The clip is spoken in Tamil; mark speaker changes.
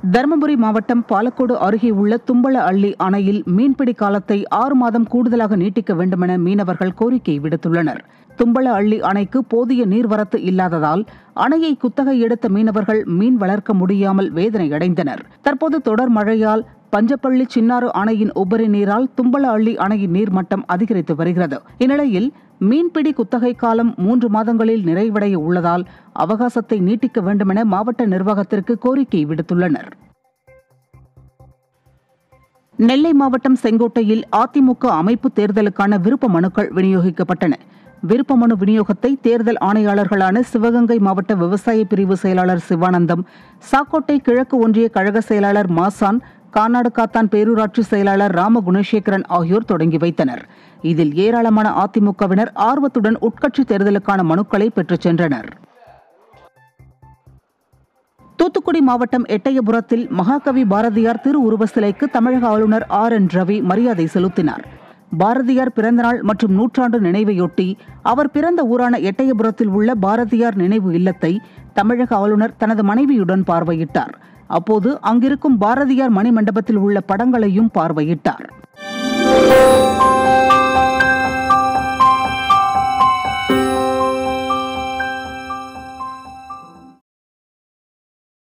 Speaker 1: தருமபுரி மாவட்டம் பாலக்கோடு அருகே உள்ள தும்பல அள்ளி அணையில் மீன்பிடி காலத்தை ஆறு மாதம் கூடுதலாக நீட்டிக்க வேண்டுமென மீனவர்கள் கோரிக்கை விடுத்துள்ளனர் தும்பல அள்ளி அணைக்கு போதிய நீர்வரத்து இல்லாததால் அணையை குத்தகை எடுத்த மீனவர்கள் மீன் வளர்க்க முடியாமல் வேதனையடைந்தனர் தற்போது தொடர் மழையால் பஞ்சப்பள்ளி சின்னாறு அணையின் உபரி நீரால் தும்பல அள்ளி அணையின் நீர்மட்டம் அதிகரித்து வருகிறது இந்நிலையில் மீன்பிடி குத்தகை காலம் மூன்று மாதங்களில் நிறைவடைய உள்ளதால் அவகாசத்தை நீட்டிக்க வேண்டுமென மாவட்ட நிர்வாகத்திற்கு கோரிக்கை விடுத்துள்ளனர் நெல்லை மாவட்டம் செங்கோட்டையில் அதிமுக அமைப்பு தேர்தலுக்கான விருப்ப மனுக்கள் விநியோகிக்கப்பட்டன விருப்ப மனு விநியோகத்தை தேர்தல் ஆணையாளர்களான சிவகங்கை மாவட்ட விவசாய பிரிவு செயலாளர் சிவானந்தம் சாக்கோட்டை கிழக்கு ஒன்றிய கழக செயலாளர் மாசான் கானாடு காத்தான் பேரூராட்சி செயலாளர் ராம குணசேகரன் ஆகியோர் தொடங்கி வைத்தனர் இதில் ஏராளமான அதிமுகவினர் ஆர்வத்துடன் உட்கட்சி தேர்தலுக்கான மனுக்களை பெற்றுச் சென்றனர் தூத்துக்குடி மாவட்டம் எட்டயபுரத்தில் மகாகவி பாரதியார் திருவுருவ சிலைக்கு தமிழக ஆளுநர் ஆர் என் ரவி மரியாதை செலுத்தினார் பாரதியார் பிறந்தநாள் மற்றும் நூற்றாண்டு நினைவையொட்டி அவர் பிறந்த ஊரான எட்டயபுரத்தில் உள்ள பாரதியார் நினைவு இல்லத்தை தமிழக ஆளுநர் தனது மனைவியுடன் பார்வையிட்டார் அப்போது அங்கிருக்கும் பாரதியார் மணிமண்டபத்தில் உள்ள படங்களையும் பார்வையிட்டார்